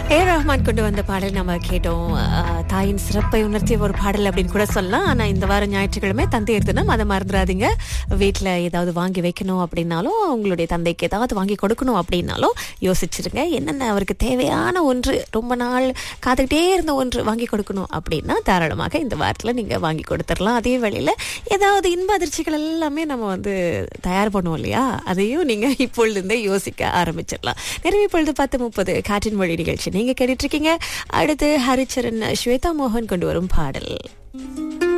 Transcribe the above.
ஏ ரஹ்மான் கொண்டு வந்த பாடல் நம்ம கேட்டோம் அஹ், தாயின் சிறப்பை உணர்த்திய ஒரு பாடல் அப்படின்னு கூட சொல்லலாம் ஆனா இந்த வாரம் ஞாயிற்றுக்கிழமை தந்தையர் தினம் அதை மறந்துடாதீங்க வீட்டில் ஏதாவது வாங்கி வைக்கணும் அப்படின்னாலும் உங்களுடைய தந்தைக்கு ஏதாவது வாங்கி கொடுக்கணும் அப்படின்னாலும் யோசிச்சிருங்க என்னென்ன அவருக்கு தேவையான ஒன்று ரொம்ப நாள் காத்துக்கிட்டே இருந்த ஒன்று வாங்கி கொடுக்கணும் அப்படின்னா தாராளமாக இந்த வாரத்தில் நீங்க வாங்கி கொடுத்துடலாம் அதே வேளையில் ஏதாவது இன்ப அதிர்ச்சிகள் எல்லாமே நம்ம வந்து தயார் பண்ணுவோம் இல்லையா அதையும் நீங்க இப்பொழுதுந்தே யோசிக்க ஆரம்பிச்சிடலாம் நிறைவு இப்பொழுது பத்து முப்பது காற்றின் மொழி நிகழ்ச்சி நீங்க கேட்டுட்டு இருக்கீங்க அடுத்து ஹரிச்சரன் ஸ்வேதா மோகன் கொண்டு வரும் பாடல்